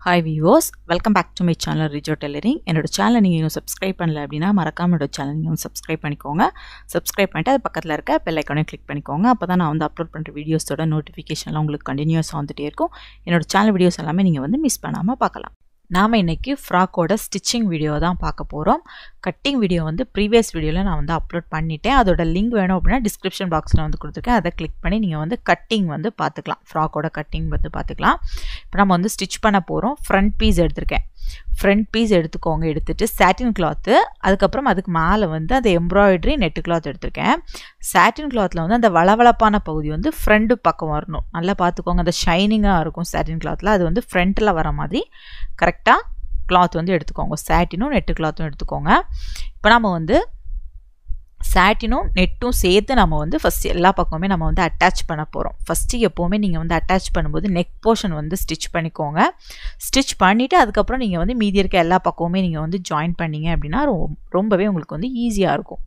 hi viewers welcome back to my channel Rijo tailoring என்னோட சேனலை நீங்கள் இன்னும் சப்ஸ்கிரைப் பண்ணல அப்படின்னா மறக்காம என்னோட சேனல் நீங்கள் சப்ஸ்கிரைப் பண்ணிக்கோங்க சப்ஸ்கிரைப் பண்ணிட்டு அது பக்கத்தில் இருக்க பெல் ஐக்கானையும் கிளிக் பண்ணிக்கோங்க அப்போ தான் நான் வந்து அப்லோட் பண்ணுற வீடியோஸோட நோட்டிஃபிகேஷன்லாம் உங்களுக்கு கண்டினியூஸாக வந்துட்டே இருக்கும் என்னோட சேனல் வீடியோஸ் எல்லாமே நீங்கள் வந்து மிஸ் பண்ணாமல் பார்க்கலாம் நாம் இன்றைக்கி ஃப்ராக்கோட ஸ்டிச்சிங் வீடியோ தான் பார்க்க போகிறோம் கட்டிங் வீடியோ வந்து ப்ரீவியஸ் வீடியோவில் நான் வந்து அப்லோட் பண்ணிட்டேன் அதோட லிங்க் வேணும் அப்படின்னா டிஸ்கிரிப்ஷன் பாக்ஸில் வந்து கொடுத்துருக்கேன் அதை கிளிக் பண்ணி நீங்கள் வந்து கட்டிங் வந்து பார்த்துக்கலாம் ஃப்ராக்கோட கட்டிங் வந்து பார்த்துக்கலாம் இப்போ நம்ம வந்து ஸ்டிச் பண்ண போகிறோம் ஃப்ரண்ட் பீஸ் எடுத்திருக்கேன் ஃப்ரண்ட் பீஸ் எடுத்துக்கோங்க எடுத்துகிட்டு சாட்டின் கிளாத்து அதுக்கப்புறம் அதுக்கு மேலே வந்து அந்த எம்ப்ராய்டரி நெட்டு கிளாத் எடுத்திருக்கேன் சாட்டின் கிளாத்தில் வந்து அந்த வளவளப்பான பகுதி வந்து ஃப்ரண்ட் பக்கம் வரணும் நல்லா பார்த்துக்கோங்க அந்த ஷைனிங்காக இருக்கும் சாட்டின் கிளாத்தில் அது வந்து ஃப்ரண்ட்டில் வர மாதிரி கரெக்டாக கிளாத் வந்து எடுத்துக்கோங்க சாட்டினும் நெட்டு கிளாத்தும் எடுத்துக்கோங்க இப்போ நம்ம வந்து சாட்டினும் நெட்டும் சேர்த்து நம்ம வந்து ஃபஸ்ட் எல்லா பக்கமுமே நம்ம வந்து அட்டாச் பண்ண போகிறோம் ஃபஸ்ட்டு எப்போவுமே நீங்கள் வந்து அட்டாச் பண்ணும்போது நெக் போர்ஷன் வந்து ஸ்டிச் பண்ணிக்கோங்க ஸ்டிச் பண்ணிவிட்டு அதுக்கப்புறம் நீங்கள் வந்து மீதி இருக்க எல்லா பக்கமுமே நீங்கள் வந்து ஜாயின் பண்ணீங்க அப்படின்னா ரொம்பவே உங்களுக்கு வந்து ஈஸியாக இருக்கும்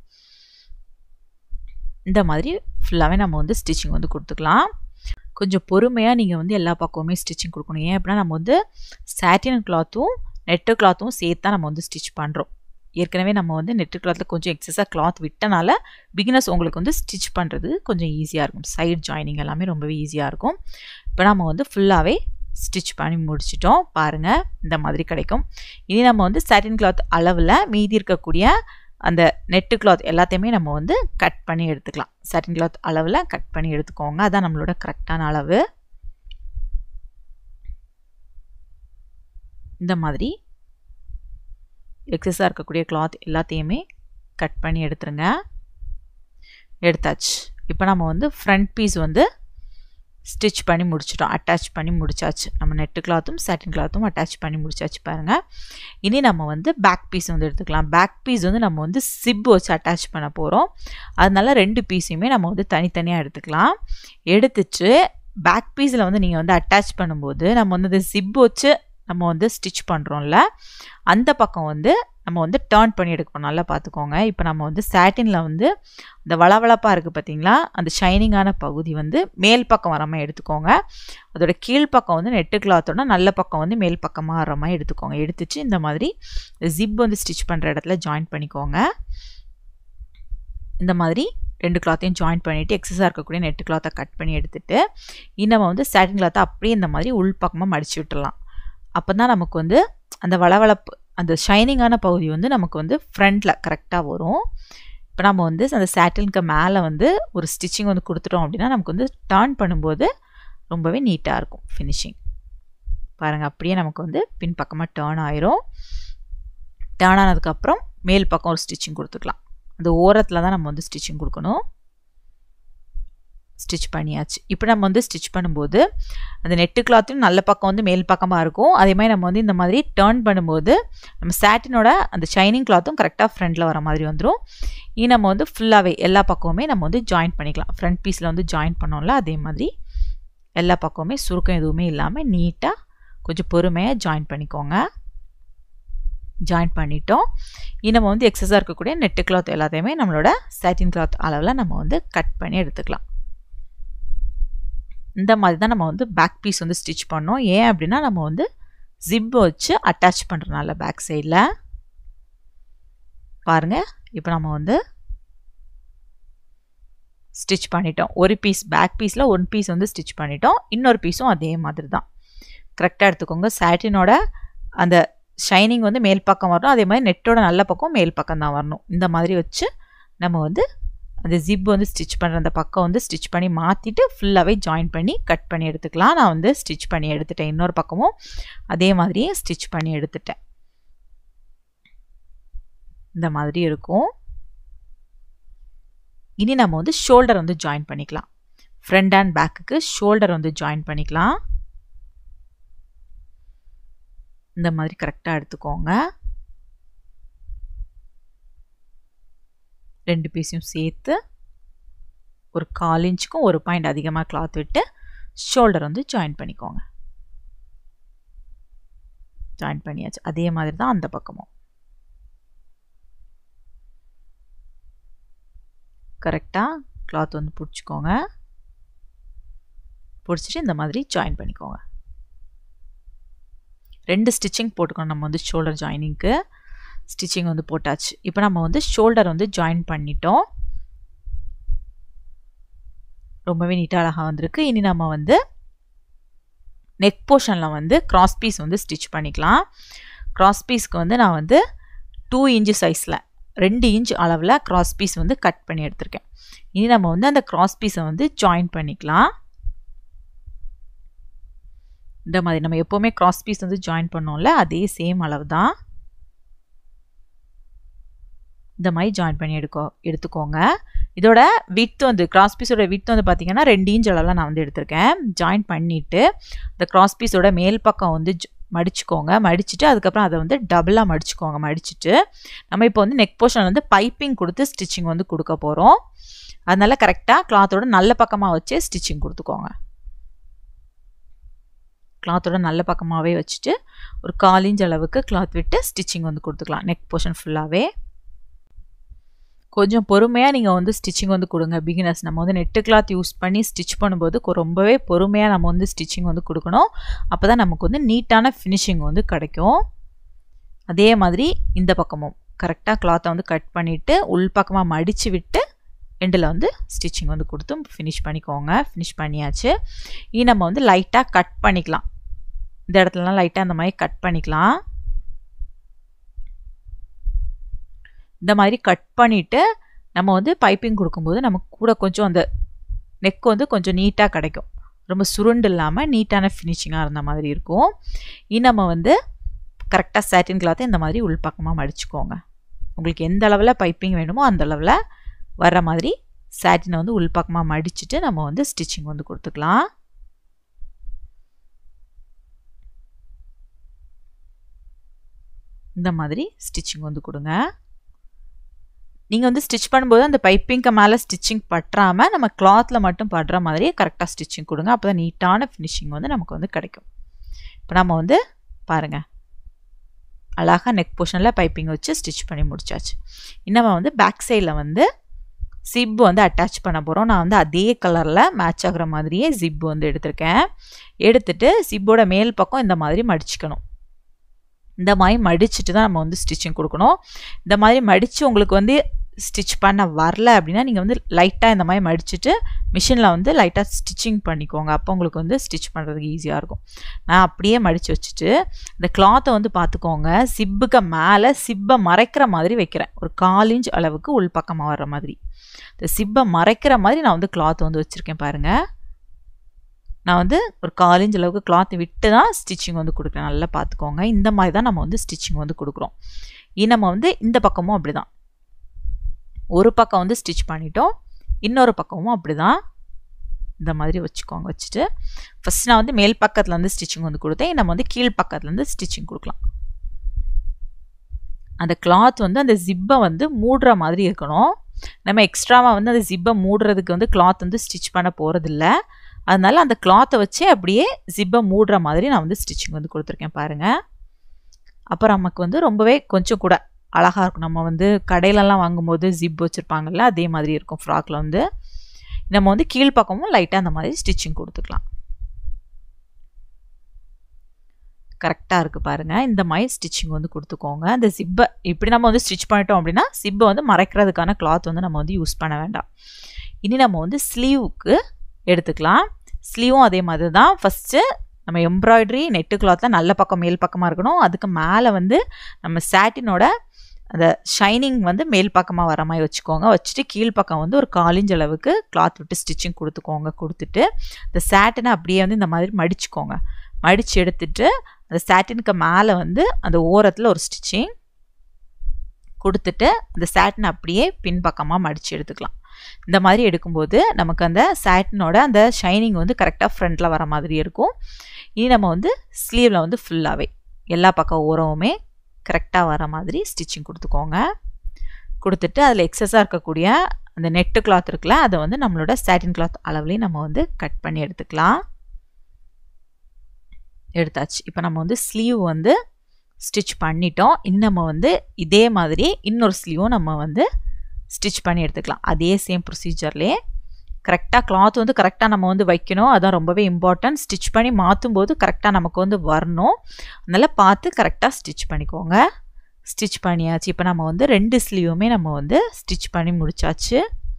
இந்த மாதிரி ஃபுல்லாகவே நம்ம வந்து ஸ்டிச்சிங் வந்து கொடுத்துக்கலாம் கொஞ்சம் பொறுமையாக நீங்கள் வந்து எல்லா பக்கமுமே ஸ்டிச்சிங் கொடுக்கணும் ஏன் அப்படின்னா நம்ம வந்து சாட்டின் கிளாத்தும் நெட்டு கிளாத்தும் சேர்த்து தான் நம்ம வந்து ஸ்டிச் பண்ணுறோம் ஏற்கனவே நம்ம வந்து நெட்டு கிளாத்தில் கொஞ்சம் எக்ஸஸாக கிளாத் விட்டனால பிகினர்ஸ் உங்களுக்கு வந்து ஸ்டிச் பண்ணுறது கொஞ்சம் ஈஸியாக இருக்கும் சைட் ஜாயினிங் எல்லாமே ரொம்பவே ஈஸியாக இருக்கும் இப்போ நம்ம வந்து ஃபுல்லாகவே ஸ்டிச் பண்ணி முடிச்சிட்டோம் பாருங்கள் இந்த மாதிரி கிடைக்கும் இனி நம்ம வந்து சாட்டின் கிளாத் அளவில் மீதி இருக்கக்கூடிய அந்த நெட்டு கிளாத் எல்லாத்தையுமே நம்ம வந்து கட் பண்ணி எடுத்துக்கலாம் சாட்டின் கிளாத் அளவில் கட் பண்ணி எடுத்துக்கோங்க அதான் நம்மளோட கரெக்டான அளவு இந்த மாதிரி எக்ஸஸாக இருக்கக்கூடிய கிளாத் எல்லாத்தையுமே கட் பண்ணி எடுத்துருங்க எடுத்தாச்சு இப்போ நம்ம வந்து ஃப்ரண்ட் பீஸ் வந்து ஸ்டிச் பண்ணி முடிச்சிட்டோம் அட்டாச் பண்ணி முடிச்சாச்சு நம்ம நெட்டு கிளாத்தும் சாட்டின் கிளாத்தும் அட்டாச் பண்ணி முடிச்சாச்சு பாருங்கள் இனி நம்ம வந்து பேக் பீஸ் வந்து எடுத்துக்கலாம் பேக் பீஸ் வந்து நம்ம வந்து சிப் வச்சு அட்டாச் பண்ண போகிறோம் அதனால ரெண்டு பீஸையுமே நம்ம வந்து தனித்தனியாக எடுத்துக்கலாம் எடுத்துட்டு பேக் பீஸில் வந்து நீங்கள் வந்து அட்டாச் பண்ணும்போது நம்ம வந்து இந்த சிப் வச்சு நம்ம வந்து ஸ்டிச் பண்ணுறோம்ல அந்த பக்கம் வந்து நம்ம வந்து டேர்ன் பண்ணி எடுக்கணும் நல்லா பார்த்துக்கோங்க இப்போ நம்ம வந்து சாட்டினில் வந்து இந்த வளவளப்பாக இருக்குது பார்த்தீங்களா அந்த ஷைனிங்கான பகுதி வந்து மேல் பக்கம் வர மாதிரி எடுத்துக்கோங்க அதோட கீழ்ப்பக்கம் வந்து நெட்டு கிளாத்தோட நல்ல பக்கம் வந்து மேல் பக்கமாக வர மாதிரி எடுத்துக்கோங்க எடுத்துச்சு இந்த மாதிரி ஜிப் வந்து ஸ்டிச் பண்ணுற இடத்துல ஜாயின் பண்ணிக்கோங்க இந்த மாதிரி ரெண்டு கிளாத்தையும் ஜாயின் பண்ணிவிட்டு எக்ஸஸாக இருக்கக்கூடிய நெட்டு கிளாத்தை கட் பண்ணி எடுத்துகிட்டு இன்னும் வந்து சாட்டின் கிளாத்தை அப்படியே இந்த மாதிரி உள் பக்கமாக மடித்து விட்டுடலாம் அப்போ தான் நமக்கு வந்து அந்த வளவளப்பு அந்த ஷைனிங்கான பகுதி வந்து நமக்கு வந்து ஃப்ரண்டில் கரெக்டாக வரும் இப்போ நம்ம வந்து அந்த சாட்டினுக்கு மேலே வந்து ஒரு ஸ்டிச்சிங் வந்து கொடுத்துட்டோம் அப்படின்னா நமக்கு வந்து டர்ன் பண்ணும்போது ரொம்பவே நீட்டாக இருக்கும் ஃபினிஷிங் பாருங்கள் அப்படியே நமக்கு வந்து பின்பக்கமாக டேர்ன் ஆயிரும் டேர்ன் ஆனதுக்கப்புறம் மேல் பக்கம் ஒரு ஸ்டிச்சிங் கொடுத்துக்கலாம் அந்த ஓரத்தில் தான் நம்ம வந்து ஸ்டிச்சிங் கொடுக்கணும் ஸ்டிச் பண்ணியாச்சு இப்போ நம்ம வந்து ஸ்டிச் பண்ணும்போது அந்த நெட்டு கிளாத்தையும் நல்ல பக்கம் வந்து மேல் பக்கமாக இருக்கும் அதே மாதிரி நம்ம வந்து இந்த மாதிரி டேர்ன் பண்ணும்போது நம்ம சாட்டினோட அந்த ஷைனிங் கிளாத்தும் கரெக்டாக ஃப்ரண்ட்டில் வர மாதிரி வந்துடும் இனி நம்ம வந்து ஃபுல்லாகவே எல்லா பக்கமுமே நம்ம வந்து ஜாயின் பண்ணிக்கலாம் ஃப்ரண்ட் பீஸில் வந்து ஜாயின் பண்ணோம்ல அதே மாதிரி எல்லா பக்கமுமே சுருக்கம் எதுவுமே இல்லாமல் நீட்டாக கொஞ்சம் பொறுமையாக ஜாயின் பண்ணிக்கோங்க ஜாயின் பண்ணிட்டோம் இனி நம்ம வந்து எக்ஸஸாக இருக்கக்கூடிய நெட்டு கிளாத் எல்லாத்தையுமே நம்மளோட சாட்டின் கிளாத் அளவில் நம்ம வந்து கட் பண்ணி எடுத்துக்கலாம் இந்த மாதிரி தான் நம்ம வந்து பேக் பீஸ் வந்து ஸ்டிச் பண்ணோம் ஏன் அப்படின்னா நம்ம வந்து ஜிப் வச்சு அட்டாச் பண்ணுறனால பேக் சைடில் பாருங்கள் இப்போ நம்ம வந்து ஸ்டிச் பண்ணிட்டோம் ஒரு பீஸ் பேக் பீஸில் ஒன் பீஸ் வந்து ஸ்டிச் பண்ணிட்டோம் இன்னொரு பீஸும் அதே மாதிரி தான் கரெக்டாக எடுத்துக்கோங்க சாட்டினோட அந்த ஷைனிங் வந்து மேல் பக்கம் வரணும் அதே மாதிரி நெட்டோட நல்ல பக்கம் மேல் பக்கம் தான் வரணும் இந்த மாதிரி வச்சு நம்ம வந்து அந்த ஜிப் வந்து ஸ்டிச் பண்ணுற அந்த பக்கம் வந்து ஸ்டிச் பண்ணி மாற்றிட்டு ஃபுல்லாகவே ஜாயின் பண்ணி கட் பண்ணி எடுத்துக்கலாம் நான் வந்து ஸ்டிச் பண்ணி எடுத்துட்டேன் இன்னொரு பக்கமும் அதே மாதிரியே ஸ்டிச் பண்ணி எடுத்துட்டேன் இந்த மாதிரி இருக்கும் இனி நம்ம வந்து ஷோல்டர் வந்து ஜாயின் பண்ணிக்கலாம் ஃப்ரண்ட் அண்ட் பேக்குக்கு ஷோல்டர் வந்து ஜாயின் பண்ணிக்கலாம் இந்த மாதிரி கரெக்டாக எடுத்துக்கோங்க ரெண்டு பீஸையும் சேர்த்து ஒரு கால் இன்ச்சுக்கும் ஒரு பாயிண்ட் அதிகமாக கிளாத் விட்டு ஷோல்டர் வந்து ஜாயின் பண்ணிக்கோங்க ஜாயின் பண்ணியாச்சு அதே மாதிரி தான் அந்த பக்கமும் கரெக்டாக கிளாத் வந்து பிடிச்சிக்கோங்க பிடிச்சிட்டு இந்த மாதிரி ஜாயின் பண்ணிக்கோங்க ரெண்டு ஸ்டிச்சிங் போட்டுக்கணும் நம்ம வந்து ஷோல்டர் ஜாயினிங்க்கு ஸ்டிச்சிங் வந்து போட்டாச்சு இப்போ நம்ம வந்து ஷோல்டர் வந்து ஜாயின் பண்ணிட்டோம் ரொம்பவே நீட்டாக அழகாக வந்திருக்கு இனி நம்ம வந்து நெக் போர்ஷனில் வந்து கிராஸ் பீஸ் வந்து ஸ்டிச் பண்ணிக்கலாம் கிராஸ் பீஸ்க்கு வந்து நான் வந்து டூ இன்ச்சு சைஸில் ரெண்டு இன்ச் அளவில் கிராஸ் பீஸ் வந்து கட் பண்ணி எடுத்திருக்கேன் இனி நம்ம வந்து அந்த கிராஸ் பீஸை வந்து ஜாயின் பண்ணிக்கலாம் இந்த மாதிரி நம்ம எப்போவுமே கிராஸ் பீஸ் வந்து ஜாயின் பண்ணோம்ல அதே சேம் அளவு தான் இந்த மாதிரி ஜாயின் பண்ணி எடுக்கோ எடுத்துக்கோங்க இதோட வித் வந்து கிராஸ் பீஸோட வித் வந்து பார்த்தீங்கன்னா ரெண்டு இன்ச் அளவில் நான் வந்து எடுத்திருக்கேன் ஜாயின் பண்ணிவிட்டு இந்த கிராஸ் பீஸோட மேல் பக்கம் வந்து மடிச்சுக்கோங்க மடிச்சுட்டு அதுக்கப்புறம் அதை வந்து டபுளாக மடிச்சுக்கோங்க மடிச்சுட்டு நம்ம இப்போ வந்து நெக் போர்ஷன் வந்து பைப்பிங் கொடுத்து ஸ்டிச்சிங் வந்து கொடுக்க போகிறோம் அதனால கரெக்டாக கிளாத்தோட நல்ல பக்கமாக வச்சு ஸ்டிச்சிங் கொடுத்துக்கோங்க கிளாத்தோட நல்ல பக்கமாகவே வச்சுட்டு ஒரு கால் இன்ச் அளவுக்கு கிளாத் விட்டு ஸ்டிச்சிங் வந்து கொடுத்துக்கலாம் நெக் போர்ஷன் ஃபுல்லாகவே கொஞ்சம் பொறுமையாக நீங்கள் வந்து ஸ்டிச்சிங் வந்து கொடுங்க பிகினர்ஸ் நம்ம வந்து நெட்டு கிளாத் யூஸ் பண்ணி ஸ்டிச் பண்ணும்போது ரொம்பவே பொறுமையாக நம்ம வந்து ஸ்டிச்சிங் வந்து கொடுக்கணும் அப்போ தான் நமக்கு வந்து நீட்டான ஃபினிஷிங் வந்து கிடைக்கும் அதே மாதிரி இந்த பக்கமும் கரெக்டாக கிளாத்தை வந்து கட் பண்ணிவிட்டு உள் பக்கமாக மடித்து விட்டு எண்டில் வந்து ஸ்டிச்சிங் வந்து கொடுத்து ஃபினிஷ் பண்ணிக்கோங்க ஃபினிஷ் பண்ணியாச்சு இனி நம்ம வந்து லைட்டாக கட் பண்ணிக்கலாம் இந்த இடத்துலலாம் லைட்டாக அந்த மாதிரி கட் பண்ணிக்கலாம் இந்த மாதிரி கட் பண்ணிவிட்டு நம்ம வந்து பைப்பிங் கொடுக்கும்போது நமக்கு கூட கொஞ்சம் அந்த நெக் வந்து கொஞ்சம் நீட்டாக கிடைக்கும் ரொம்ப சுருண்டு இல்லாமல் நீட்டான ஃபினிஷிங்காக இருந்த மாதிரி இருக்கும் இனி நம்ம வந்து கரெக்டாக சாட்டின் கிளாத்தை இந்த மாதிரி உள்பக்கமாக மடிச்சுக்கோங்க உங்களுக்கு எந்த அளவில் பைப்பிங் வேணுமோ அந்த அளவில் வர்ற மாதிரி சாட்டினை வந்து உள்பக்கமாக மடிச்சுட்டு நம்ம வந்து ஸ்டிச்சிங் வந்து கொடுத்துக்கலாம் இந்த மாதிரி ஸ்டிச்சிங் வந்து கொடுங்க நீங்கள் வந்து ஸ்டிச் பண்ணும்போது அந்த பைப்பிங்க்கு மேலே ஸ்டிச்சிங் பற்றாமல் நம்ம கிளாத்தில் மட்டும் படுற மாதிரி கரெக்டாக ஸ்டிச்சிங் கொடுங்க அப்போ தான் நீட்டான ஃபினிஷிங் வந்து நமக்கு வந்து கிடைக்கும் இப்போ நம்ம வந்து பாருங்கள் அழகாக நெக் போர்ஷனில் பைப்பிங் வச்சு ஸ்டிச் பண்ணி முடிச்சாச்சு இன்னும் வந்து பேக் சைடில் வந்து ஜிப் வந்து அட்டாச் பண்ண போகிறோம் நான் வந்து அதே கலரில் மேட்ச் ஆகிற மாதிரியே ஜிப் வந்து எடுத்திருக்கேன் எடுத்துட்டு ஜிப்போட மேல் பக்கம் இந்த மாதிரி மடிச்சுக்கணும் இந்த மாதிரி மடிச்சுட்டு தான் நம்ம வந்து ஸ்டிச்சிங் கொடுக்கணும் இந்த மாதிரி மடித்து உங்களுக்கு வந்து ஸ்டிச் பண்ண வரல அப்படின்னா நீங்கள் வந்து லைட்டாக இந்த மாதிரி மடிச்சுட்டு மிஷினில் வந்து லைட்டாக ஸ்டிச்சிங் பண்ணிக்கோங்க அப்போ உங்களுக்கு வந்து ஸ்டிச் பண்ணுறதுக்கு ஈஸியாக இருக்கும் நான் அப்படியே மடித்து வச்சுட்டு இந்த கிளாத்தை வந்து பார்த்துக்கோங்க சிப்புக்கு மேலே சிப்பை மறைக்கிற மாதிரி வைக்கிறேன் ஒரு கால் இன்ச் அளவுக்கு உள் பக்கமாக வர்ற மாதிரி இந்த சிப்பை மறைக்கிற மாதிரி நான் வந்து கிளாத் வந்து வச்சுருக்கேன் பாருங்கள் நான் வந்து ஒரு கால் இன்ச் அளவுக்கு கிளாத் விட்டு தான் ஸ்டிச்சிங் வந்து கொடுக்குறேன் நல்லா பார்த்துக்கோங்க இந்த மாதிரி தான் நம்ம வந்து ஸ்டிச்சிங் வந்து கொடுக்குறோம் இனி நம்ம வந்து இந்த பக்கமும் அப்படி தான் ஒரு பக்கம் வந்து ஸ்டிச் பண்ணிட்டோம் இன்னொரு பக்கமும் அப்படி தான் இந்த மாதிரி வச்சுக்கோங்க வச்சுட்டு ஃபஸ்ட் நான் வந்து மேல் பக்கத்தில் வந்து ஸ்டிச்சிங் வந்து கொடுத்தேன் நம்ம வந்து கீழ் பக்கத்துலேருந்து ஸ்டிச்சிங் கொடுக்கலாம் அந்த கிளாத் வந்து அந்த ஜிப்பை வந்து மூடுற மாதிரி இருக்கணும் நம்ம எக்ஸ்ட்ராவாக வந்து அந்த ஜிப்பை மூடுறதுக்கு வந்து கிளாத் வந்து ஸ்டிச் பண்ண போகிறதில்ல அதனால அந்த கிளாத்தை வச்சு அப்படியே ஜிப்பை மூடுற மாதிரி நான் வந்து ஸ்டிச்சிங் வந்து கொடுத்துருக்கேன் பாருங்கள் அப்புறம் நமக்கு வந்து ரொம்பவே கொஞ்சம் கூட அழகாக இருக்கும் நம்ம வந்து கடையிலலாம் வாங்கும்போது ஜிப் வச்சுருப்பாங்கல்ல அதே மாதிரி இருக்கும் ஃப்ராக்கில் வந்து நம்ம வந்து கீழ்ப்பக்கமும் லைட்டாக அந்த மாதிரி ஸ்டிச்சிங் கொடுத்துக்கலாம் கரெக்டாக இருக்குது பாருங்கள் இந்த மாதிரி ஸ்டிச்சிங் வந்து கொடுத்துக்கோங்க அந்த ஜிப்பை இப்படி நம்ம வந்து ஸ்டிச் பண்ணிட்டோம் அப்படின்னா ஜிப்பை வந்து மறைக்கிறதுக்கான கிளாத் வந்து நம்ம வந்து யூஸ் பண்ண வேண்டாம் இனி நம்ம வந்து ஸ்லீவுக்கு எடுத்துக்கலாம் ஸ்லீவும் அதே மாதிரி தான் ஃபஸ்ட்டு நம்ம எம்ப்ராய்டரி நெட்டு கிளாத்தில் நல்ல பக்கம் மேல் பக்கமாக இருக்கணும் அதுக்கு மேலே வந்து நம்ம சாட்டினோட அந்த ஷைனிங் வந்து மேல் பக்கமாக வர மாதிரி வச்சுக்கோங்க வச்சுட்டு கீழ்ப்பக்கம் வந்து ஒரு காலிஞ்ச் அளவுக்கு கிளாத் விட்டு ஸ்டிச்சிங் கொடுத்துக்கோங்க கொடுத்துட்டு இந்த சாட்டினை அப்படியே வந்து இந்த மாதிரி மடிச்சுக்கோங்க மடித்து எடுத்துட்டு அந்த சாட்டினுக்கு மேலே வந்து அந்த ஓரத்தில் ஒரு ஸ்டிச்சிங் கொடுத்துட்டு அந்த சாட்டினை அப்படியே பின்பக்கமாக மடித்து எடுத்துக்கலாம் இந்த மாதிரி எடுக்கும்போது நமக்கு அந்த சாட்டினோட அந்த ஷைனிங் வந்து கரெக்டாக ஃப்ரண்ட்டில் வர மாதிரி இருக்கும் இனி நம்ம வந்து ஸ்லீவில் வந்து ஃபுல்லாகவே எல்லா பக்கம் ஓரமுமே கரெக்டாக வர மாதிரி ஸ்டிச்சிங் கொடுத்துக்கோங்க கொடுத்துட்டு அதில் எக்ஸஸாக இருக்கக்கூடிய அந்த நெட்டு கிளாத் இருக்குல்ல அதை வந்து நம்மளோட சாட்டின் கிளாத் அளவுலேயும் நம்ம வந்து கட் பண்ணி எடுத்துக்கலாம் எடுத்தாச்சு இப்போ நம்ம வந்து ஸ்லீவ் வந்து ஸ்டிச் பண்ணிட்டோம் இன்னும் நம்ம வந்து இதே மாதிரி இன்னொரு ஸ்லீவும் நம்ம வந்து ஸ்டிச் பண்ணி எடுத்துக்கலாம் அதே சேம் ப்ரொசீஜர்லேயே கரெக்டாக கிளாத் வந்து கரெக்டாக நம்ம வந்து வைக்கணும் அதான் ரொம்பவே இம்பார்ட்டன்ட் ஸ்டிச் பண்ணி மாற்றும் போது கரெக்டாக நமக்கு வந்து வரணும் அதனால் பார்த்து கரெக்டாக ஸ்டிச் பண்ணிக்கோங்க ஸ்டிச் பண்ணியாச்சு இப்போ நம்ம வந்து ரெண்டு ஸ்லீவுமே நம்ம வந்து ஸ்டிச் பண்ணி முடிச்சாச்சு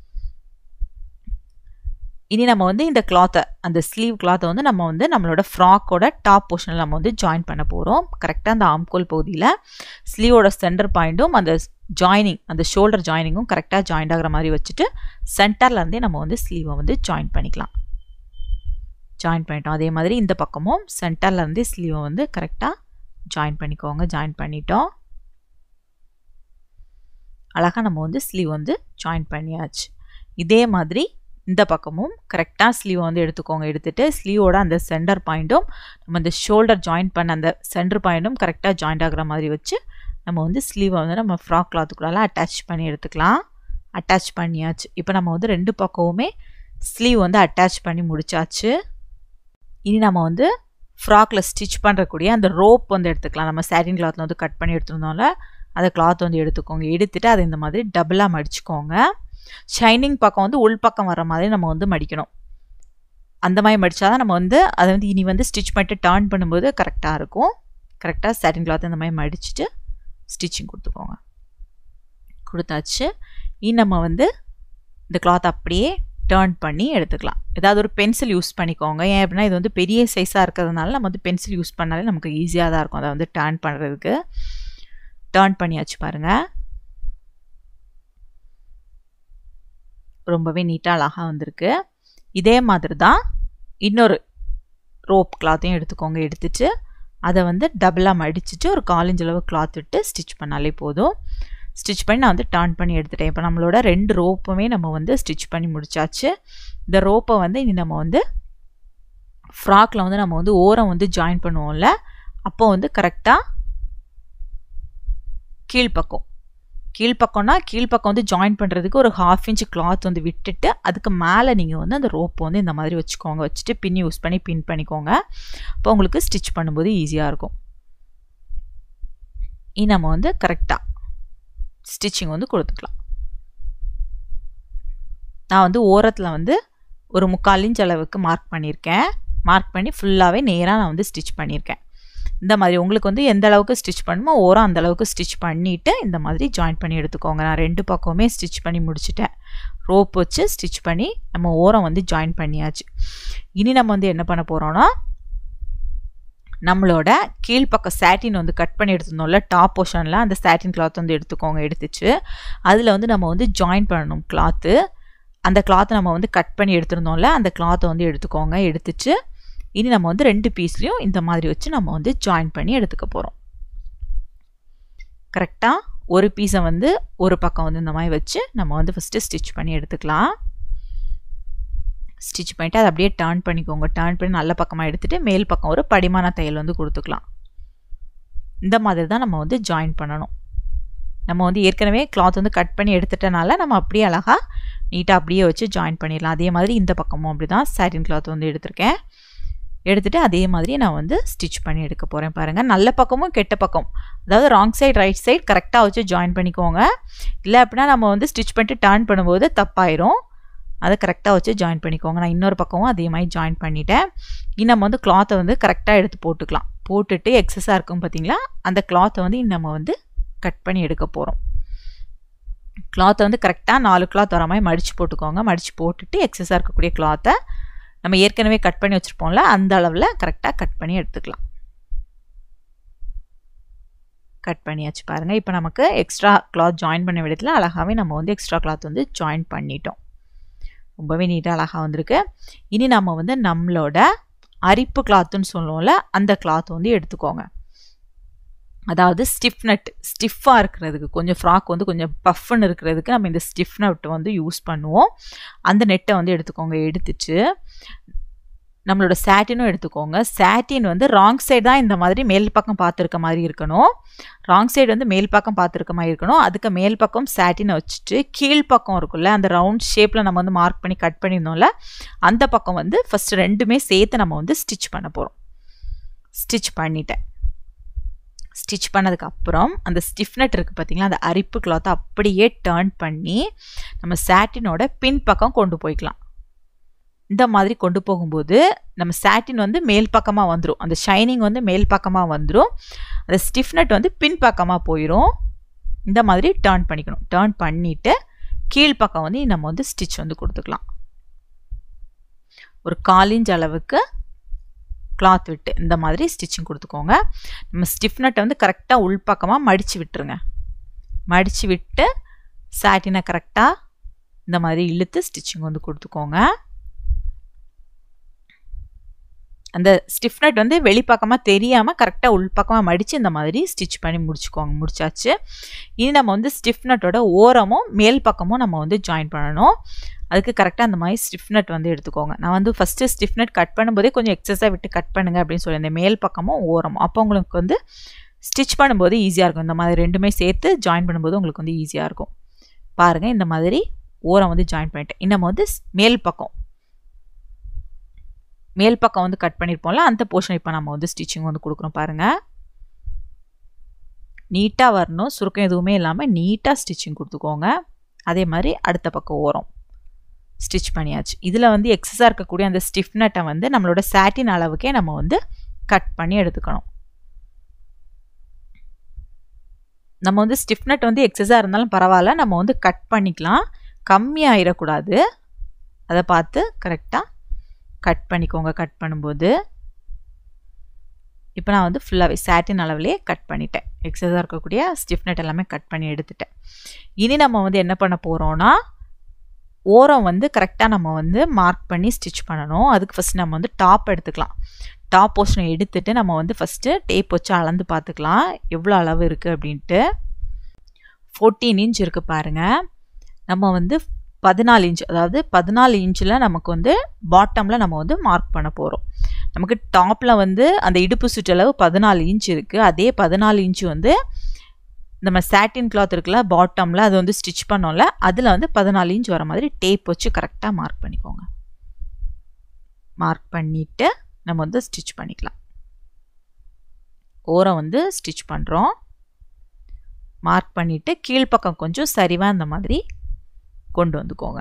இனி நம்ம வந்து இந்த கிளாத்தை அந்த ஸ்லீவ் கிளாத்தை வந்து நம்ம வந்து நம்மளோட ஃப்ராக்கோட டாப் போர்ஷனில் நம்ம வந்து ஜாயின் பண்ண போகிறோம் கரெக்டாக அந்த ஆம்கோல் பகுதியில் ஸ்லீவோட சென்டர் பாயிண்ட்டும் அந்த ஜாயினிங் அந்த ஷோல்டர் ஜாயினிங்கும் கரெக்டாக ஜாயிண்ட் ஆகிற மாதிரி வச்சுட்டு சென்டர்லேருந்தே நம்ம வந்து ஸ்லீவை வந்து ஜாயின் பண்ணிக்கலாம் ஜாயின் பண்ணிட்டோம் அதே மாதிரி இந்த பக்கமும் சென்டர்லேருந்தே ஸ்லீவை வந்து கரெக்டாக ஜாயின் பண்ணிக்கோங்க ஜாயின் பண்ணிட்டோம் அழகாக நம்ம வந்து ஸ்லீவ் வந்து ஜாயின் பண்ணியாச்சு இதே மாதிரி இந்த பக்கமும் கரெக்டாக ஸ்லீவை வந்து எடுத்துக்கோங்க எடுத்துகிட்டு ஸ்லீவோட அந்த சென்டர் பாயிண்ட்டும் நம்ம இந்த ஷோல்டர் ஜாயின் பண்ண அந்த சென்டர் பாயிண்ட்டும் கரெக்டாக ஜாயிண்ட் ஆகிற மாதிரி வச்சு நம்ம வந்து ஸ்லீவை வந்து நம்ம ஃப்ராக் கிளாத்துக்குள்ளால அட்டாச் பண்ணி எடுத்துக்கலாம் அட்டாச் பண்ணியாச்சு இப்போ நம்ம வந்து ரெண்டு பக்கமுமே ஸ்லீவ் வந்து அட்டாச் பண்ணி முடிச்சாச்சு இனி நம்ம வந்து ஃப்ராக்கில் ஸ்டிச் பண்ணுறக்கூடிய அந்த ரோப் வந்து எடுத்துக்கலாம் நம்ம சாட்டின் கிளாத்தில் வந்து கட் பண்ணி எடுத்துருந்தோம்ல அதை கிளாத் வந்து எடுத்துக்கோங்க எடுத்துகிட்டு அதை இந்த மாதிரி டபுளாக மடிச்சுக்கோங்க ஷைனிங் பக்கம் வந்து உள் பக்கம் வர மாதிரி நம்ம வந்து மடிக்கணும் அந்த மாதிரி மடித்தா தான் நம்ம வந்து அதை வந்து இனி வந்து ஸ்டிச் பண்ணிட்டு டர்ன் பண்ணும்போது கரெக்டாக இருக்கும் கரெக்டாக சாட்டின் கிளாத் இந்த மாதிரி மடிச்சுட்டு ஸ்டிச்சிங் கொடுத்துக்கோங்க கொடுத்தாச்சு இனி நம்ம வந்து இந்த கிளாத் அப்படியே டேர்ன் பண்ணி எடுத்துக்கலாம் ஏதாவது ஒரு பென்சில் யூஸ் பண்ணிக்கோங்க ஏன் அப்படின்னா இது வந்து பெரிய சைஸாக இருக்கிறதுனால நம்ம வந்து பென்சில் யூஸ் பண்ணாலே நமக்கு ஈஸியாக தான் இருக்கும் அதை வந்து டேர்ன் பண்ணுறதுக்கு டேர்ன் பண்ணியாச்சு பாருங்கள் ரொம்பவே நீட்டாக அழகாக வந்திருக்கு இதே மாதிரி தான் இன்னொரு ரோப் கிளாத்தையும் எடுத்துக்கோங்க எடுத்துட்டு அதை வந்து டபுளாக மடிச்சுட்டு ஒரு காலிஞ்ச் அளவு கிளாத் விட்டு ஸ்டிச் பண்ணாலே போதும் ஸ்டிச் பண்ணி நான் வந்து டர்ன் பண்ணி எடுத்துட்டேன் இப்போ நம்மளோட ரெண்டு ரோப்புமே நம்ம வந்து ஸ்டிச் பண்ணி முடிச்சாச்சு இந்த ரோப்பை வந்து இனி நம்ம வந்து ஃப்ராக்கில் வந்து நம்ம வந்து ஓரம் வந்து ஜாயின் பண்ணுவோம்ல அப்போ வந்து கரெக்டாக கீழ்ப்பக்கம் கீழ்ப்பக்கம்னா கீழ்ப்பக்கம் வந்து ஜாயின் பண்ணுறதுக்கு ஒரு ஹாஃப் இன்ச் கிளாத் வந்து விட்டுட்டு அதுக்கு மேலே நீங்கள் வந்து அந்த ரோப் வந்து இந்த மாதிரி வச்சுக்கோங்க வச்சுட்டு பின் யூஸ் பண்ணி பின் பண்ணிக்கோங்க அப்போ உங்களுக்கு ஸ்டிச் பண்ணும்போது ஈஸியாக இருக்கும் இனி நம்ம வந்து கரெக்டாக ஸ்டிச்சிங் வந்து கொடுத்துக்கலாம் நான் வந்து ஓரத்தில் வந்து ஒரு முக்கால் இன்ச் அளவுக்கு மார்க் பண்ணியிருக்கேன் மார்க் பண்ணி ஃபுல்லாகவே நேராக நான் வந்து ஸ்டிச் பண்ணியிருக்கேன் இந்த மாதிரி உங்களுக்கு வந்து எந்த அளவுக்கு ஸ்டிச் பண்ணுமோ ஓரம் அந்த அளவுக்கு ஸ்டிச் பண்ணிவிட்டு இந்த மாதிரி ஜாயின் பண்ணி எடுத்துக்கோங்க நான் ரெண்டு பக்கமுமே ஸ்டிச் பண்ணி முடிச்சிட்டேன் ரோப் வச்சு ஸ்டிச் பண்ணி நம்ம ஓரம் வந்து ஜாயின் பண்ணியாச்சு இனி நம்ம வந்து என்ன பண்ண போகிறோன்னா நம்மளோட கீழ்ப்பக்கம் சாட்டின் வந்து கட் பண்ணி எடுத்துருந்தோம்ல டாப் போர்ஷனில் அந்த சாட்டின் கிளாத் வந்து எடுத்துக்கோங்க எடுத்துச்சு அதில் வந்து நம்ம வந்து ஜாயின் பண்ணணும் கிளாத்து அந்த கிளாத்தை நம்ம வந்து கட் பண்ணி எடுத்திருந்தோம்ல அந்த கிளாத்தை வந்து எடுத்துக்கோங்க எடுத்துச்சு இனி நம்ம வந்து ரெண்டு பீஸ்லையும் இந்த மாதிரி வச்சு நம்ம வந்து ஜாயின் பண்ணி எடுத்துக்க போகிறோம் கரெக்டாக ஒரு பீஸை வந்து ஒரு பக்கம் வந்து இந்த மாதிரி வச்சு நம்ம வந்து ஃபஸ்ட்டு ஸ்டிச் பண்ணி எடுத்துக்கலாம் ஸ்டிச் பண்ணிவிட்டு அதை அப்படியே டர்ன் பண்ணிக்கோங்க டர்ன் பண்ணி நல்ல பக்கமாக எடுத்துகிட்டு மேல் பக்கம் ஒரு படிமான தையல் வந்து கொடுத்துக்கலாம் இந்த மாதிரி தான் நம்ம வந்து ஜாயின் பண்ணணும் நம்ம வந்து ஏற்கனவே கிளாத் வந்து கட் பண்ணி எடுத்துட்டனால நம்ம அப்படியே அழகாக நீட்டாக அப்படியே வச்சு ஜாயின் பண்ணிடலாம் அதே மாதிரி இந்த பக்கமும் அப்படி தான் சாட்டின் கிளாத் வந்து எடுத்திருக்கேன் எடுத்துகிட்டு அதே மாதிரி நான் வந்து ஸ்டிச் பண்ணி எடுக்க போகிறேன் பாருங்கள் நல்ல பக்கமும் கெட்ட பக்கம் அதாவது ராங் சைடு ரைட் சைடு கரெக்டாக வச்சு ஜாயின் பண்ணிக்கோங்க இல்லை அப்படின்னா நம்ம வந்து ஸ்டிச் பண்ணிட்டு டர்ன் பண்ணும்போது தப்பாயிரும் அதை கரெக்டாக வச்சு ஜாயின் பண்ணிக்கோங்க நான் இன்னொரு பக்கமும் அதே மாதிரி ஜாயின் பண்ணிட்டேன் இனி நம்ம வந்து கிளாத்தை வந்து கரெக்டாக எடுத்து போட்டுக்கலாம் போட்டுட்டு எக்ஸஸாக இருக்கும் பார்த்தீங்களா அந்த கிளாத்தை வந்து நம்ம வந்து கட் பண்ணி எடுக்க போகிறோம் கிளாத்தை வந்து கரெக்டாக நாலு கிளாத் வர மாதிரி மடித்து போட்டுக்கோங்க மடித்து போட்டுட்டு எக்ஸஸாக இருக்கக்கூடிய கிளாத்தை நம்ம ஏற்கனவே கட் பண்ணி வச்சுருப்போம்ல அந்த அளவில் கரெக்டாக கட் பண்ணி எடுத்துக்கலாம் கட் பண்ணியாச்சு பாருங்கள் இப்போ நமக்கு எக்ஸ்ட்ரா கிளாத் ஜாயின் பண்ண விடத்தில் அழகாகவே நம்ம வந்து எக்ஸ்ட்ரா கிளாத் வந்து ஜாயின் பண்ணிட்டோம் ரொம்பவே நீட்டாக அழகாக வந்திருக்கு இனி நம்ம வந்து நம்மளோட அரிப்பு கிளாத்துன்னு சொல்லுவோம்ல அந்த கிளாத் வந்து எடுத்துக்கோங்க அதாவது ஸ்டிஃப் நட் ஸ்டிஃபாக இருக்கிறதுக்கு கொஞ்சம் ஃப்ராக் வந்து கொஞ்சம் பஃப்னு இருக்கிறதுக்கு நம்ம இந்த ஸ்டிஃப் நட் வந்து யூஸ் பண்ணுவோம் அந்த நெட்டை வந்து எடுத்துக்கோங்க எடுத்துட்டு நம்மளோட சாட்டினும் எடுத்துக்கோங்க சாட்டின் வந்து ராங் சைடு தான் இந்த மாதிரி மேல் பக்கம் பார்த்துருக்க மாதிரி இருக்கணும் ராங் சைடு வந்து மேல் பக்கம் பார்த்துருக்க மாதிரி இருக்கணும் அதுக்கு மேல் பக்கம் சாட்டினை வச்சுட்டு கீழ் பக்கம் இருக்குல்ல அந்த ரவுண்ட் ஷேப்பில் நம்ம வந்து மார்க் பண்ணி கட் பண்ணியிருந்தோம்ல அந்த பக்கம் வந்து ஃபஸ்ட்டு ரெண்டுமே சேர்த்து நம்ம வந்து ஸ்டிச் பண்ண போகிறோம் ஸ்டிச் பண்ணிட்டேன் ஸ்டிச் பண்ணதுக்கு அப்புறம் அந்த ஸ்டிஃப்னட் இருக்குது பார்த்தீங்களா அந்த அரிப்பு கிளாத்தை அப்படியே டேர்ன் பண்ணி நம்ம சாட்டினோட பின் பக்கம் கொண்டு போய்க்கலாம் இந்த மாதிரி கொண்டு போகும்போது நம்ம சாட்டின் வந்து மேல் பக்கமாக வந்துடும் அந்த ஷைனிங் வந்து மேல் பக்கமாக வந்துடும் அந்த ஸ்டிஃப்னட் வந்து பின் பக்கமாக போயிடும் இந்த மாதிரி டேர்ன் பண்ணிக்கணும் டேர்ன் பண்ணிவிட்டு கீழ்ப்பக்கம் வந்து நம்ம வந்து ஸ்டிச் வந்து கொடுத்துக்கலாம் ஒரு காலிஞ்ச் அளவுக்கு கிளாத் விட்டு இந்த மாதிரி ஸ்டிச்சிங் கொடுத்துக்கோங்க நம்ம ஸ்டிஃப்னட்டை வந்து கரெக்டாக உள்பக்கமாக மடித்து விட்டுருங்க மடித்து விட்டு சாட்டினை கரெக்டாக இந்த மாதிரி இழுத்து ஸ்டிச்சிங் வந்து கொடுத்துக்கோங்க அந்த ஸ்டிஃப்னட் வந்து வெளிப்பக்கமாக தெரியாமல் கரெக்டாக உள்பக்கமாக மடித்து இந்த மாதிரி ஸ்டிச் பண்ணி முடிச்சுக்கோங்க முடிச்சாச்சு இனி நம்ம வந்து ஸ்டிஃப்னட்டோட ஓரமும் மேல் பக்கமும் நம்ம வந்து ஜாயின் பண்ணணும் அதுக்கு கரெக்டாக அந்த மாதிரி ஸ்டிஃப்னட் வந்து எடுத்துக்கோங்க நான் வந்து ஃபஸ்ட்டு ஸ்டிஃப்னட் கட் பண்ணும்போதே கொஞ்சம் எக்ஸஸாக விட்டு கட் பண்ணுங்க அப்படின்னு சொல்லியிருந்தேன் மேல் பக்கமும் ஓரமும் அப்போ உங்களுக்கு வந்து ஸ்டிச் பண்ணும்போது ஈஸியாக இருக்கும் இந்த மாதிரி ரெண்டுமே சேர்த்து ஜாயின் பண்ணும்போது உங்களுக்கு வந்து ஈஸியாக இருக்கும் பாருங்கள் இந்த மாதிரி ஓரம் வந்து ஜாயின் பண்ணிட்டேன் இன்னும் வந்து மேல் பக்கம் மேல் பக்கம் வந்து கட் பண்ணியிருப்போம்ல அந்த போர்ஷன் இப்போ நம்ம வந்து ஸ்டிச்சிங் வந்து கொடுக்குறோம் பாருங்கள் நீட்டாக வரணும் சுருக்கம் எதுவுமே இல்லாமல் நீட்டாக ஸ்டிச்சிங் கொடுத்துக்கோங்க அதே மாதிரி அடுத்த பக்கம் ஓரம் ஸ்டிச் பண்ணியாச்சு இதில் வந்து எக்ஸஸாக இருக்கக்கூடிய அந்த ஸ்டிஃப்னட்டை வந்து நம்மளோட சாட்டின் அளவுக்கே நம்ம வந்து கட் பண்ணி எடுத்துக்கணும் நம்ம வந்து ஸ்டிஃப்னட் வந்து எக்ஸஸாக இருந்தாலும் பரவாயில்ல நம்ம வந்து கட் பண்ணிக்கலாம் கம்மியாயிடக்கூடாது அதை பார்த்து கரெக்டாக கட் பண்ணிக்கோங்க கட் பண்ணும்போது இப்போ நான் வந்து ஃபுல்லாகவே சாட்டின் அளவுலேயே கட் பண்ணிட்டேன் எக்ஸஸாக இருக்கக்கூடிய ஸ்டிஃப்னட் எல்லாமே கட் பண்ணி எடுத்துட்டேன் இனி நம்ம வந்து என்ன பண்ண போகிறோன்னா ஓரம் வந்து கரெக்டாக நம்ம வந்து மார்க் பண்ணி ஸ்டிச் பண்ணணும் அதுக்கு ஃபஸ்ட் நம்ம வந்து டாப் எடுத்துக்கலாம் டாப் போர்ஷனை எடுத்துட்டு நம்ம வந்து ஃபஸ்ட்டு டேப் வச்சு அளந்து பார்த்துக்கலாம் எவ்வளோ அளவு இருக்குது அப்படின்ட்டு ஃபோர்டீன் இன்ச் இருக்குது பாருங்கள் நம்ம வந்து பதினாலு இன்ச் அதாவது பதினாலு இன்ச்சில் நமக்கு வந்து பாட்டமில் நம்ம வந்து மார்க் பண்ண போகிறோம் நமக்கு டாப்பில் வந்து அந்த இடுப்பு சுற்றளவு பதினாலு இன்ச் இருக்குது அதே பதினாலு இன்ச்சு வந்து நம்ம சாட்டின் கிளாத் இருக்குல்ல பாட்டமில் அது வந்து ஸ்டிச் பண்ணோம்ல அதில் வந்து பதினாலு இன்ச் வர மாதிரி டேப் வச்சு கரெக்டாக மார்க் பண்ணிக்கோங்க மார்க் பண்ணிவிட்டு நம்ம வந்து ஸ்டிச் பண்ணிக்கலாம் ஓரம் வந்து ஸ்டிச் பண்ணுறோம் மார்க் பண்ணிவிட்டு கீழ்ப்பக்கம் கொஞ்சம் சரிவாக இந்த மாதிரி கொண்டு வந்துக்கோங்க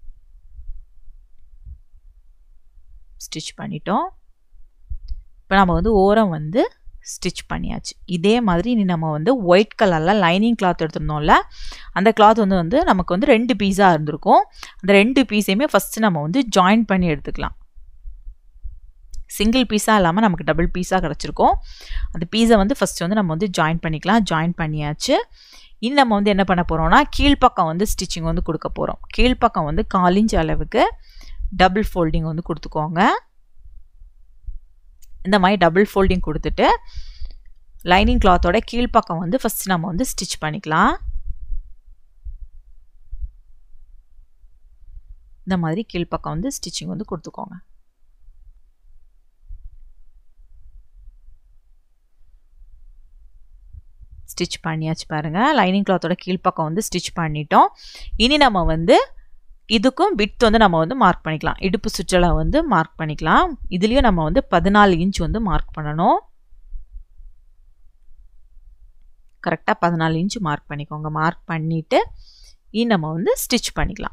ஸ்டிச் பண்ணிட்டோம் இப்போ நம்ம வந்து ஓரம் வந்து ஸ்டிச் பண்ணியாச்சு இதே மாதிரி இனி நம்ம வந்து ஒயிட் கலரில் லைனிங் கிளாத் எடுத்திருந்தோம்ல அந்த கிளாத் வந்து வந்து நமக்கு வந்து ரெண்டு பீஸாக இருந்திருக்கும் அந்த ரெண்டு பீஸையுமே ஃபஸ்ட்டு நம்ம வந்து ஜாயின் பண்ணி எடுத்துக்கலாம் சிங்கிள் பீஸாக இல்லாமல் நமக்கு டபுள் பீஸாக கிடச்சிருக்கும் அந்த பீஸை வந்து ஃபஸ்ட்டு வந்து நம்ம வந்து ஜாயின் பண்ணிக்கலாம் ஜாயின் பண்ணியாச்சு இனி நம்ம வந்து என்ன பண்ண போகிறோம்னா கீழ்ப்பக்கம் வந்து ஸ்டிச்சிங் வந்து கொடுக்க போகிறோம் கீழ்ப்பக்கம் வந்து காலிஞ்ச் அளவுக்கு டபுள் ஃபோல்டிங் வந்து கொடுத்துக்கோங்க இந்த மாதிரி டபுள் ஃபோல்டிங் கொடுத்துட்டு லைனிங் கிளாத்தோட கீழ்ப்பக்கம் வந்து ஃபஸ்ட் நம்ம வந்து ஸ்டிச் பண்ணிக்கலாம் இந்த மாதிரி கீழ்ப்பக்கம் வந்து ஸ்டிச்சிங் வந்து கொடுத்துக்கோங்க ஸ்டிச் பண்ணியாச்சு பாருங்கள் லைனிங் கிளாத்தோட கீழ்ப்பக்கம் வந்து ஸ்டிச் பண்ணிட்டோம் இனி நம்ம வந்து இதுக்கும் வித் வந்து நம்ம வந்து மார்க் பண்ணிக்கலாம் இடுப்பு சுற்றலை வந்து மார்க் பண்ணிக்கலாம் இதுலேயும் நம்ம வந்து பதினாலு இன்ச் வந்து மார்க் பண்ணணும் கரெக்டாக பதினாலு இன்ச் மார்க் பண்ணிக்கோங்க மார்க் பண்ணிவிட்டு இனி நம்ம வந்து ஸ்டிச் பண்ணிக்கலாம்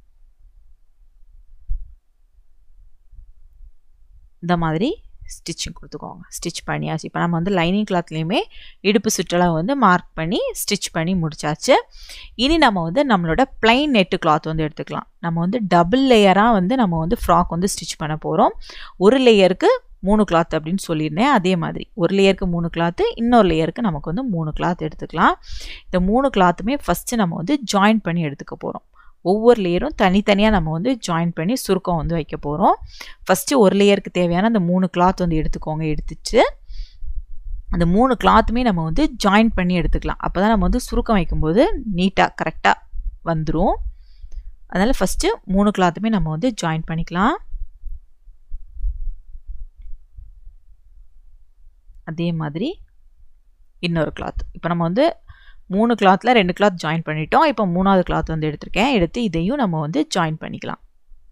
இந்த மாதிரி ஸ்டிச்சிங் கொடுத்துக்கோங்க ஸ்டிச் பண்ணியாச்சு இப்போ நம்ம வந்து லைனிங் கிளாத்லேயுமே இடுப்பு சுற்றலாம் வந்து மார்க் பண்ணி ஸ்டிச் பண்ணி முடிச்சாச்சு இனி நம்ம வந்து நம்மளோட பிளைன் நெட்டு கிளாத் வந்து எடுத்துக்கலாம் நம்ம வந்து டபுள் லேயராக வந்து நம்ம வந்து ஃப்ராக் வந்து ஸ்டிச் பண்ண போகிறோம் ஒரு லேயருக்கு மூணு கிளாத் அப்படின்னு சொல்லியிருந்தேன் அதே மாதிரி ஒரு லேயருக்கு மூணு கிளாத்து இன்னொரு லேயருக்கு நமக்கு வந்து மூணு கிளாத் எடுத்துக்கலாம் இந்த மூணு கிளாத்துமே ஃபஸ்ட்டு நம்ம வந்து ஜாயின் பண்ணி எடுத்துக்க போகிறோம் ஒவ்வொரு லேயரும் தனித்தனியாக நம்ம வந்து ஜாயின் பண்ணி சுருக்கம் வந்து வைக்க போகிறோம் ஃபஸ்ட்டு ஒரு லேயருக்கு தேவையான அந்த மூணு கிளாத் வந்து எடுத்துக்கோங்க எடுத்துட்டு அந்த மூணு கிளாத்துமே நம்ம வந்து ஜாயின் பண்ணி எடுத்துக்கலாம் அப்போ தான் நம்ம வந்து சுருக்கம் வைக்கும்போது நீட்டாக கரெக்டாக வந்துடும் அதனால் ஃபஸ்ட்டு மூணு கிளாத்துமே நம்ம வந்து ஜாயின் பண்ணிக்கலாம் அதே மாதிரி இன்னொரு கிளாத் இப்போ நம்ம வந்து மூணு கிளாத்தில் ரெண்டு கிளாத் ஜாயின் பண்ணிட்டோம் இப்போ மூணாவது கிளாத் வந்து எடுத்திருக்கேன் எடுத்து இதையும் நம்ம வந்து ஜாயின் பண்ணிக்கலாம்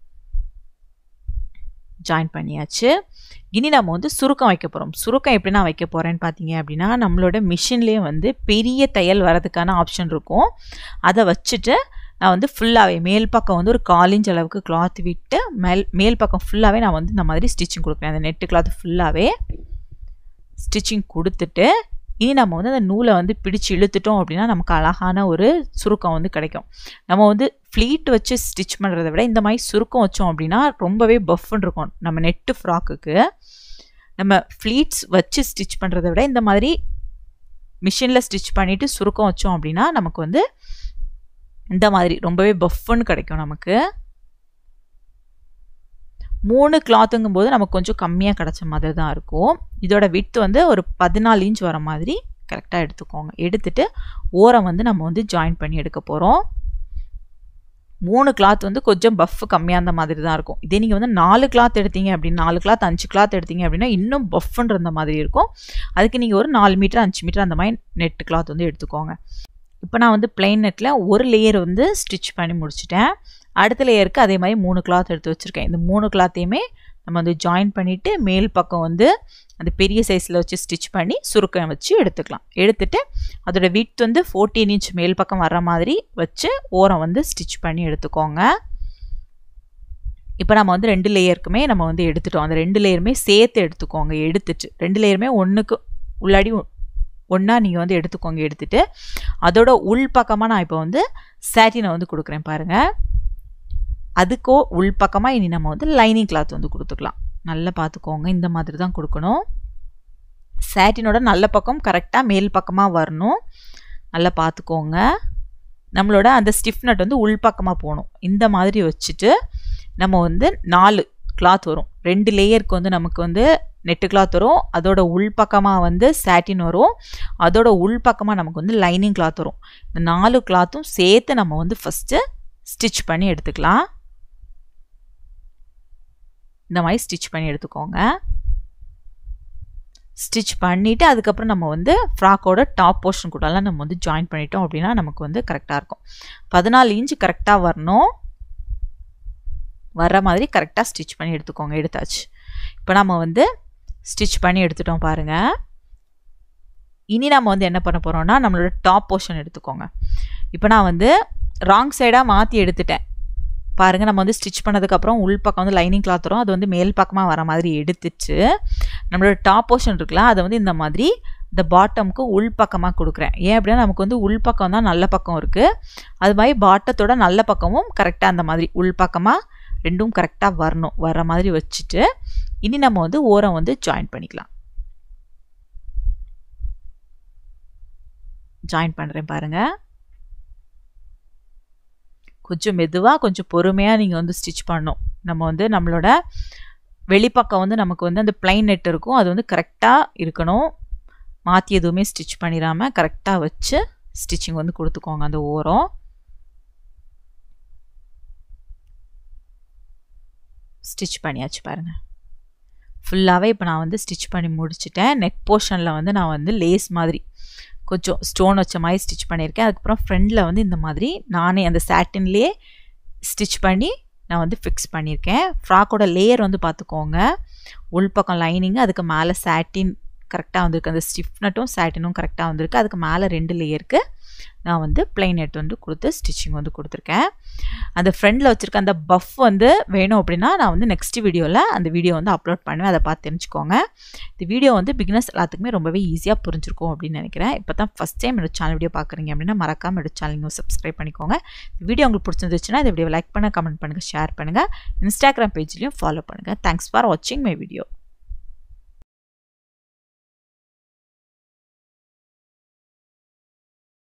ஜாயின் பண்ணியாச்சு இனி நம்ம வந்து சுருக்கம் வைக்க போகிறோம் சுருக்கம் எப்படி நான் வைக்க போகிறேன்னு பார்த்தீங்க அப்படின்னா நம்மளோட மிஷின்லேயே வந்து பெரிய தையல் வரதுக்கான ஆப்ஷன் இருக்கும் அதை வச்சுட்டு நான் வந்து ஃபுல்லாகவே மேல் பக்கம் வந்து ஒரு கால் இன்ச் அளவுக்கு கிளாத் விட்டு மேல் மேல் பக்கம் ஃபுல்லாகவே நான் வந்து இந்த மாதிரி ஸ்டிச்சிங் கொடுக்குறேன் அந்த நெட்டு கிளாத் ஃபுல்லாகவே ஸ்டிச்சிங் கொடுத்துட்டு இனி நம்ம வந்து அந்த நூலை வந்து பிடிச்சு இழுத்துட்டோம் அப்படின்னா நமக்கு அழகான ஒரு சுருக்கம் வந்து கிடைக்கும் நம்ம வந்து ஃப்ளீட் வச்சு ஸ்டிச் பண்ணுறதை விட இந்த மாதிரி சுருக்கம் வச்சோம் அப்படின்னா ரொம்பவே பஃப்னு இருக்கும் நம்ம நெட்டு ஃப்ராக்குக்கு நம்ம ஃப்ளீட்ஸ் வச்சு ஸ்டிச் பண்ணுறதை விட இந்த மாதிரி மிஷினில் ஸ்டிச் பண்ணிவிட்டு சுருக்கம் வச்சோம் அப்படின்னா நமக்கு வந்து இந்த மாதிரி ரொம்பவே பஃப்னு கிடைக்கும் நமக்கு மூணு கிளாத்துங்கும் போது நமக்கு கொஞ்சம் கம்மியாக கிடச்ச மாதிரி தான் இருக்கும் இதோட விட்டு வந்து ஒரு பதினாலு இன்ச் வர மாதிரி கரெக்டாக எடுத்துக்கோங்க எடுத்துட்டு ஓரம் வந்து நம்ம வந்து ஜாயின் பண்ணி எடுக்க போகிறோம் மூணு கிளாத் வந்து கொஞ்சம் பஃப் கம்மியாக அந்த மாதிரி தான் இருக்கும் இதே நீங்கள் வந்து நாலு கிளாத் எடுத்தீங்க அப்படின்னு நாலு கிளாத் அஞ்சு கிளாத் எடுத்தீங்க அப்படின்னா இன்னும் பஃப்ன்ற மாதிரி இருக்கும் அதுக்கு நீங்கள் ஒரு நாலு மீட்டர் அஞ்சு மீட்டர் அந்த மாதிரி நெட் கிளாத் வந்து எடுத்துக்கோங்க இப்போ நான் வந்து பிளைன் நெட்டில் ஒரு லேயர் வந்து ஸ்டிச் பண்ணி முடிச்சிட்டேன் அடுத்த லேயருக்கு அதே மாதிரி மூணு கிளாத் எடுத்து வச்சுருக்கேன் இந்த மூணு கிளாத்தையுமே நம்ம வந்து ஜாயின் பண்ணிவிட்டு மேல் பக்கம் வந்து அந்த பெரிய சைஸில் வச்சு ஸ்டிச் பண்ணி சுருக்கம் வச்சு எடுத்துக்கலாம் எடுத்துட்டு அதோட விட் வந்து ஃபோர்டீன் இன்ச் மேல் பக்கம் வர்ற மாதிரி வச்சு ஓரம் வந்து ஸ்டிச் பண்ணி எடுத்துக்கோங்க இப்போ நம்ம வந்து ரெண்டு லேயருக்குமே நம்ம வந்து எடுத்துட்டோம் அந்த ரெண்டு லேயருமே சேர்த்து எடுத்துக்கோங்க எடுத்துட்டு ரெண்டு லேயருமே ஒன்றுக்கு உள்ளாடி ஒன்றா நீங்கள் வந்து எடுத்துக்கோங்க எடுத்துட்டு அதோட உள் பக்கமாக நான் இப்போ வந்து சாட்டினை வந்து கொடுக்குறேன் பாருங்கள் அதுக்கோ உள் பக்கமாக இனி நம்ம வந்து லைனிங் கிளாத் வந்து கொடுத்துக்கலாம் நல்லா பார்த்துக்கோங்க இந்த மாதிரி தான் கொடுக்கணும் சாட்டினோட நல்ல பக்கம் கரெக்டாக மேல் பக்கமாக வரணும் நல்லா பார்த்துக்கோங்க நம்மளோட அந்த ஸ்டிஃப் நட் வந்து உள் பக்கமாக போகணும் இந்த மாதிரி வச்சுட்டு நம்ம வந்து நாலு கிளாத் வரும் ரெண்டு லேயருக்கு வந்து நமக்கு வந்து நெட்டு கிளாத் வரும் அதோட உள் பக்கமாக வந்து சாட்டின் வரும் அதோட உள் பக்கமாக நமக்கு வந்து லைனிங் கிளாத் வரும் இந்த நாலு கிளாத்தும் சேர்த்து நம்ம வந்து ஃபஸ்ட்டு ஸ்டிச் பண்ணி எடுத்துக்கலாம் இந்த மாதிரி ஸ்டிச் பண்ணி எடுத்துக்கோங்க ஸ்டிச் பண்ணிவிட்டு அதுக்கப்புறம் நம்ம வந்து ஃப்ராக்கோட டாப் போர்ஷன் கூடலாம் நம்ம வந்து ஜாயின் பண்ணிட்டோம் அப்படின்னா நமக்கு வந்து கரெக்டாக இருக்கும் பதினாலு இன்ச்சு கரெக்டாக வரணும் வர்ற மாதிரி கரெக்டாக ஸ்டிச் பண்ணி எடுத்துக்கோங்க எடுத்தாச்சு இப்போ நம்ம வந்து ஸ்டிச் பண்ணி எடுத்துட்டோம் பாருங்கள் இனி நம்ம வந்து என்ன பண்ண போகிறோம்னா நம்மளோட டாப் போர்ஷன் எடுத்துக்கோங்க இப்போ நான் வந்து ராங் சைடாக மாற்றி எடுத்துட்டேன் பாருங்கள் நம்ம வந்து ஸ்டிச் பண்ணதுக்கப்புறம் உள் பக்கம் வந்து லைனிங் கிளாத் வரும் அது வந்து மேல் பக்கமாக வர மாதிரி எடுத்துச்சு நம்மளோட டாப் போர்ஷன் இருக்குல்ல அதை வந்து இந்த மாதிரி இந்த பாட்டமுக்கு உள் பக்கமாக கொடுக்குறேன் ஏன் அப்படின்னா நமக்கு வந்து உள் பக்கம் தான் நல்ல பக்கம் இருக்குது அது மாதிரி பாட்டத்தோட நல்ல பக்கமும் கரெக்டாக அந்த மாதிரி உள் பக்கமாக ரெண்டும் கரெக்டாக வரணும் வர மாதிரி வச்சுட்டு இனி நம்ம வந்து ஓரம் வந்து ஜாயின் பண்ணிக்கலாம் ஜாயின் பண்ணுறேன் பாருங்கள் கொஞ்சம் மெதுவாக கொஞ்சம் பொறுமையாக நீங்கள் வந்து ஸ்டிச் பண்ணணும் நம்ம வந்து நம்மளோட வெளிப்பக்கம் வந்து நமக்கு வந்து அந்த பிளைன் நெட் இருக்கும் அது வந்து கரெக்டாக இருக்கணும் மாற்றி எதுவுமே ஸ்டிச் பண்ணிடாமல் கரெக்டாக வச்சு ஸ்டிச்சிங் வந்து கொடுத்துக்கோங்க அந்த ஓரம் ஸ்டிச் பண்ணியாச்சு பாருங்கள் ஃபுல்லாகவே இப்போ நான் வந்து ஸ்டிச் பண்ணி முடிச்சிட்டேன் நெக் போர்ஷனில் வந்து நான் வந்து லேஸ் மாதிரி கொஞ்சம் ஸ்டோன் வச்ச மாதிரி ஸ்டிச் பண்ணியிருக்கேன் அதுக்கப்புறம் ஃப்ரண்டில் வந்து இந்த மாதிரி நானே அந்த சாட்டின்லேயே ஸ்டிச் பண்ணி நான் வந்து ஃபிக்ஸ் பண்ணியிருக்கேன் ஃப்ராக்கோட லேயர் வந்து பார்த்துக்கோங்க உள்பக்கம் லைனிங்கு அதுக்கு மேலே சாட்டின் கரெக்டாக வந்திருக்கு அந்த ஸ்டிஃப் நட்டும் சாட்டினும் கரெக்டாக வந்திருக்கு அதுக்கு மேலே ரெண்டு லேயருக்கு நான் வந்து பிளைன் நெட் வந்து கொடுத்து ஸ்டிச்சிங் வந்து கொடுத்துருக்கேன் அந்த ஃப்ரெண்டில் வச்சுருக்க அந்த பஃப் வந்து வேணும் அப்படின்னா நான் வந்து நெக்ஸ்ட் வீடியோவில் அந்த வீடியோ வந்து அப்லோட் பண்ணுவேன் அதை பார்த்து தெரிஞ்சுக்கோங்க இந்த வீடியோ வந்து பிகினர்ஸ் எல்லாத்துக்குமே ரொம்பவே ஈஸியாக புரிஞ்சிருக்கும் அப்படின்னு நினைக்கிறேன் இப்போ தான் ஃபஸ்ட் டைம் என்னோட சேனல் வீடியோ பார்க்குறீங்க அப்படின்னா மறக்காமல் என்னோட சேனல் சப்ஸ்கிரைப் பண்ணிக்கோங்க இந்த வீடியோ உங்களுக்கு பிடிச்சிருந்துச்சுன்னா இந்த வீடியோ லைக் பண்ணுங்கள் கமெண்ட் பண்ணுங்கள் ஷேர் பண்ணுங்கள் இன்ஸ்டாகிராம் பேஜ்லையும் ஃபாலோ பண்ணுங்கள் தேங்க்ஸ் ஃபார் வாட்சிங் மை வீடியோ